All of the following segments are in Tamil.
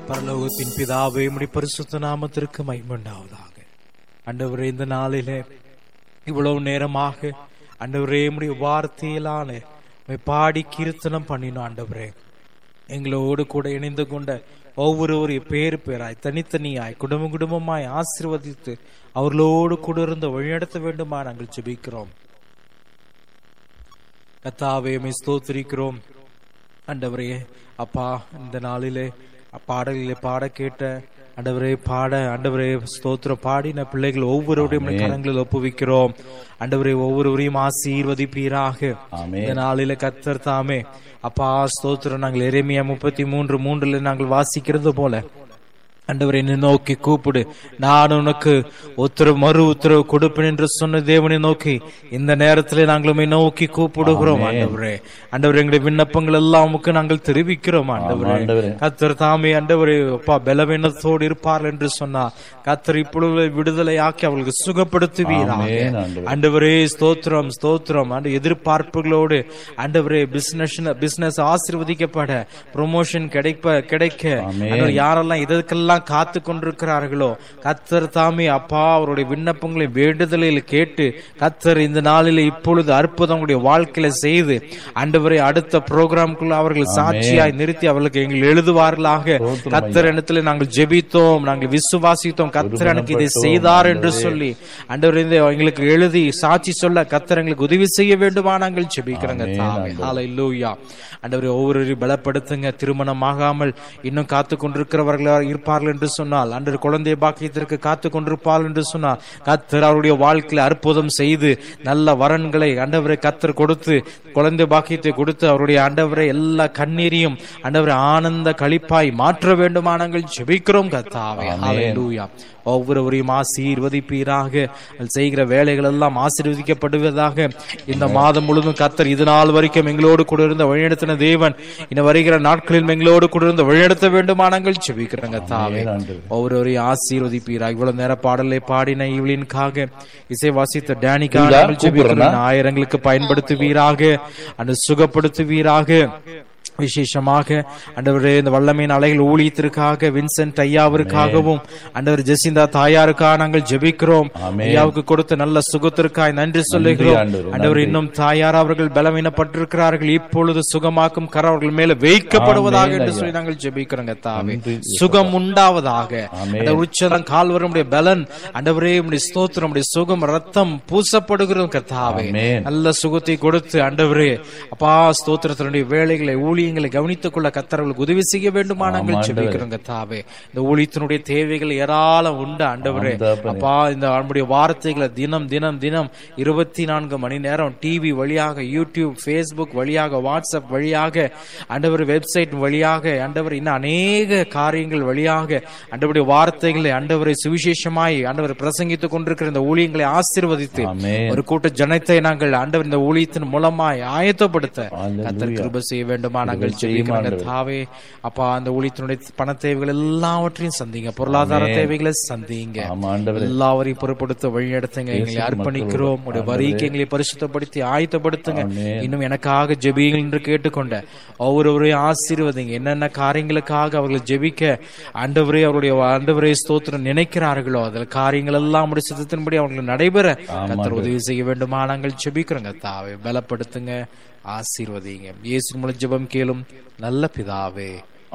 பரலோகத்தின் பிதாவே உம்முடைய பரிசுத்த நாமத்திற்கு மகிமையுண்டாவதாக ஆண்டவரே இந்த நாளிலே இவ்வளவு நேரமாக ஆண்டவரே உம்முடைய வார்த்தையிலான உம்மை பாடி கீர்த்தனம் பண்ணினோம் ஆண்டவரே எங்களோடு கூட இணைந்து கொண்ட ஒவ்வொருவரையும் பேர் பேராய் தனித்தனியாய் குடும்பம் குடும்பமாய் ஆசீர்வதித்து அவர்களோடு கூட இருந்து வழிநடத்த வேண்டுமா நாங்கள் ஜெபிக்கிறோம் கத்தாவே உம்மை ஸ்தோத்திரிக்கிறோம் ஆண்டவரே அப்பா இந்த நாளிலே பாடலிலே பாட கேட்ட ஆண்டவரே பாட ஆண்டவரே ஸ்தோத்திரம் பாடின பிள்ளைகள் ஒவ்வொருவரையும் உம்முடைய கரங்களில் ஒப்புவிக்கிறோம் ஆண்டவரே ஒவ்வொருவரையும் ஆசீர்வதிப்பீராக ஆமென். இந்த நாளில கத்தர் தாமே அப்பா ஸ்தோத்திரம் நாங்கள் எரேமியா முப்பத்தி மூன்று மூன்றுல நாங்கள் வாசிக்கிறது போல ஆண்டவரை என்னை நோக்கி கூப்பிடு நான் உனக்கு உத்தரவு மறு உத்தரவு கொடுப்பேன் என்று சொன்ன தேவனை நோக்கி இந்த நேரத்திலே நாங்கள் உம்மை நோக்கி கூப்பிடுகிறோம் ஆண்டவரே ஆண்டவரே எங்களுடைய விண்ணப்பங்கள் எல்லாம் உமக்கு நாங்கள் தெரிவிக்கிறோம் ஆண்டவரே ஆண்டவரே. கத்தர் தாமே ஆண்டவரே அப்பா பலவீனத்தோடு இருப்பார்கள் என்று சொன்னார் கத்தர் இப்பொழுது விடுதலை ஆக்கி அவர்களுக்கு சுகப்படுத்துவீராக ஆமென், ஆண்டவரே. ஆண்டவரே ஸ்தோத்திரம் ஸ்தோத்திரம் ஆண்டு எதிர்பார்ப்புகளோடு ஆண்டவரே பிசினஸ் பிசினஸ் ஆசீர்வதிக்கப்பட ப்ரொமோஷன் கிடைப்ப கிடைக்க ஆமென். ஆண்டவர் யாரெல்லாம் இதற்கெல்லாம் காத்து கொண்டிருக்கிறார்களோ கத்தர் தாமே அப்பா அவருடைய விண்ணப்பங்களை வேண்டுதலில் கேட்டு கத்தர் இந்த நாளில் இப்பொழுது அற்புதம் உங்களுடைய வாழ்க்கையில செய்து ஆண்டவரை அடுத்த ப்ரோக்ராம்குள்ள அவர்கள் சாட்சியாய் நிறுத்தி அவர்களுக்கு எங்கள் எழுதுவார்களாக கத்தர் இடத்துல நாங்கள் ஜெபித்தோம் நாங்கள் விசுவாசித்தோம் கத்தர் எனக்கு இதை செய்தார் என்று சொல்லி ஆண்டவர் இந்த எங்களுக்கு எழுதி சாட்சி சொல்ல கத்தர் எங்களுக்கு உதவி செய்ய வேண்டுமா நாங்கள் ஜெபிக்கிறோங்க தாவே ஹalleluya ஆண்டவரே ஒவ்வொருவரையும் பலப்படுத்துங்க திருமணம் ஆகாமல் இன்னும் காத்து கொண்டிருக்கிறவர்களாக இருப்பார்கள் என்று சொன்னால் அன்று குழந்தை பாக்கியத்திற்கு காத்து கொண்டிருப்பார்கள் என்று சொன்னால் கத்தர் அவருடைய வாழ்க்கையில அற்புதம் செய்து நல்ல வரன்களை ஆண்டவரை கத்தர் கொடுத்து குழந்தை பாக்கியத்தை கொடுத்து அவருடைய ஆண்டவரை எல்லா கண்ணீரையும் ஆண்டவரை ஆனந்த களிப்பாய் மாற்ற வேண்டுமா நாங்கள் ஜெபிக்கிறோம் கத்தாவே ஹalleluya ஒவ்வொருவரையும் ஆசீர்வதிப்பீராக அவர்கள் செய்கிற வேலைகள் எல்லாம் ஆசீர்வதிக்கப்படுவதாக இந்த மாதம் முழுவதும் கத்தர் இது நாள் வரைக்கும் எங்களோடு கூட இருந்த வழிநடத்தின தேவன் இந்த வருகிற நாட்களில் எங்களோடு கூட இருந்து வழிநடத்த வேண்டுமா நாங்கள் ஜெபிக்கிறோங்க தாவே ஆண்டவரே. ஒவ்வொருவரையும் ஆசீர்வதிப்பீராக இவ்வளவு நேர பாடலை பாடின இவளின்காக இசை வாசித்த டேனிக்காக இல்ல, நாங்கள் ஜெபிக்கிறோம் கூப்பிடுறேனா? ஆயிரங்களுக்கு பயன்படுத்துவீராக அந்த சுகப்படுத்துவீராக விசேஷமாக ஆண்டவரே இந்த வல்லமையின் அலைகள் ஊழியத்திற்காக வின்சென்ட் ஐயாவிற்காகவும் ஆண்டவர் ஜெசிந்தா தாயாருக்காக நாங்கள் ஜெபிக்கிறோம் ஆமென். ஐயாவுக்கு கொடுத்த நல்ல சுகத்திற்காய் நன்றி சொல்லுகிறோம் ஆண்டவரே, ஆண்டவர் இன்னும் தாயார் அவர்கள் பலவீனப்பட்டிருக்கிறார்கள் இப்பொழுது சுகமாக்கும் கர அவர்கள் மேல வைக்கப்படுவதாக ஆமென், என்று ஐயா. சொல்லி நாங்கள் ஜெபிக்கிறோங்க தாவே நன்றி, சுகம் உண்டாவதாக ஆமென். அந்த உச்சதம் கால்வரமுடைய பலன் ஆண்டவரே உடைய ஸ்தோத்திரம் உடைய சுகம் ரத்தம் பூசப்படுகிறோம் கர்த்தாவே ஆமென். நல்ல சுகத்தை கொடுத்து ஆண்டவரே அப்பா ஸ்தோத்திரத்தினுடைய வேலைகளை ஊழியங்களை கவனித்துக் கொள்ள கத்தர்களுக்கு உதவி செய்ய வேண்டுமா நாங்கள் ஆண்டவரே. ஜெபிக்கிறோம் கர்த்தாவே இந்த ஊழியத்தினுடைய தேவைகள் ஏராளம் உண்டு ஆண்டவரே ஆம் தகப்பனே. அப்பா இந்த நம்முடைய வார்த்தைகளை தினம் தினம் தினம் இருபத்தி நான்கு மணி நேரம் டிவி வழியாக யூடியூப் ஃபேஸ்புக் வழியாக வாட்ஸ்அப் வழியாக ஆண்டவர் வெப்சைட் வழியாக ஆண்டவர் இன்னும் அநேக காரியங்கள் வழியாக ஆண்டவருடைய வார்த்தைகளை ஆண்டவரை சுவிசேஷமாய் ஆண்டவர் பிரசங்கித்துக் கொண்டிருக்கிற இந்த ஊழியங்களை ஆசீர்வதித்து ஆமென். ஒரு கூட்ட ஜனத்தை நாங்கள் ஆண்டவர் இந்த ஊழியத்தின் மூலமாய் ஆயத்தப்படுத்த அல்லேலூயா. கத்தர் கிருபை செய்ய வேண்டுமா நாங்கள் செய்யும் ஜெபிக்கிறோங்க ஆண்டவரே. தாவே அப்பா அந்த ஊழியத்தினுடைய பண தேவைகள் எல்லாவற்றையும் சந்திங்க பொருளாதார ஆமென். தேவைகளை சந்திங்க ஆமா ஆண்டவரே எல்லாவரையும் பொறுப்படுத்த வழிநடத்துங்க எங்களை இயேசு அர்ப்பணிக்கிறோம் உடைய வரிக்கு எங்களை பரிசுத்தப்படுத்தி ஆயத்தப்படுத்துங்க ஆமென். இன்னும் எனக்காக ஜெபியுங்கள் என்று கேட்டுக்கொண்ட ஒவ்வொருவரையும் ஆசீர்வதிங்க என்னென்ன காரியங்களுக்காக அவர்கள் ஜெபிக்க ஆண்டவரே அவருடைய ஆண்டவரே ஸ்தோத்திரம் நினைக்கிறார்களோ அதில் காரியங்கள் எல்லாம் உடைய சித்தத்தின்படி அவங்களுக்கு நடைபெற கத்தர் உதவி செய்ய வேண்டுமா நாங்கள் ஜெபிக்கிறோங்க தாவே பலப்படுத்துங்க ஆசீர்வதிங்க இயேசு மூலம் ஜெபம் கேளும் நல்ல பிதாவே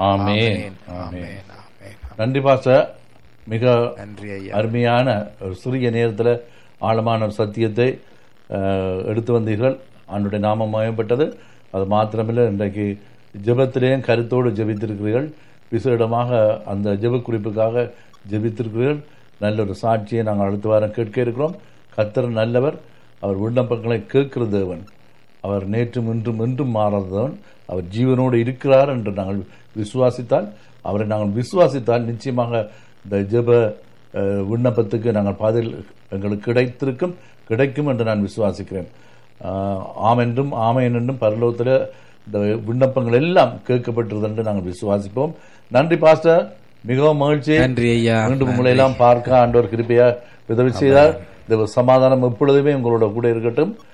ஆமென் ஆமென் ஆமென் ஆமென் நன்றி பாஸ்டர் மிக நன்றி ஐயா அருமையான ஒரு சிறிய நேரத்தில் ஆழமான ஒரு சத்தியத்தை அஹ், எடுத்து வந்தீர்கள் ஆண்டுடைய நாமம் மயப்பட்டது அது மாத்திரமில்லை இன்றைக்கு ஜெபத்திலேயும் கருத்தோடு ஜெபித்திருக்கிறீர்கள் விசேடமாக அந்த ஜெப குறிப்புக்காக ஜெபித்திருக்கிறீர்கள் நல்ல ஒரு சாட்சியை நாங்கள் அடுத்த வாரம் கேட்க இருக்கிறோம் கர்த்தர் நல்லவர் அவர் விண்ணப்பங்களை கேட்கிற தேவன் அவர் நேற்றும் இன்றும் என்றும் மாறாதவன் அவர் ஜீவனோடு இருக்கிறார் என்று நாங்கள் விசுவாசித்தால் அவரை நாங்கள் விசுவாசித்தால் நிச்சயமாக இந்த ஜெப அஹ், விண்ணப்பத்துக்கு நாங்கள் பதில் எங்களுக்கு கிடைத்திருக்கும் கிடைக்கும் என்று நான் விசுவாசிக்கிறேன் ஆஹ், ஆம் என்றும் ஆமென் என்றும் பரலோகத்தில் இந்த விண்ணப்பங்கள் எல்லாம் கேட்கப்பட்டிருது என்று நாங்கள் விசுவாசிப்போம் நன்றி பாஸ்டர் மிகவும் மகிழ்ச்சி நன்றி ஐயா மீண்டும் உங்களை எல்லாம் பார்க்க ஆண்டவர் கிருப்பையா உதவி செய்தார் இந்த சமாதானம் எப்பொழுதுமே உங்களோட கூட இருக்கட்டும்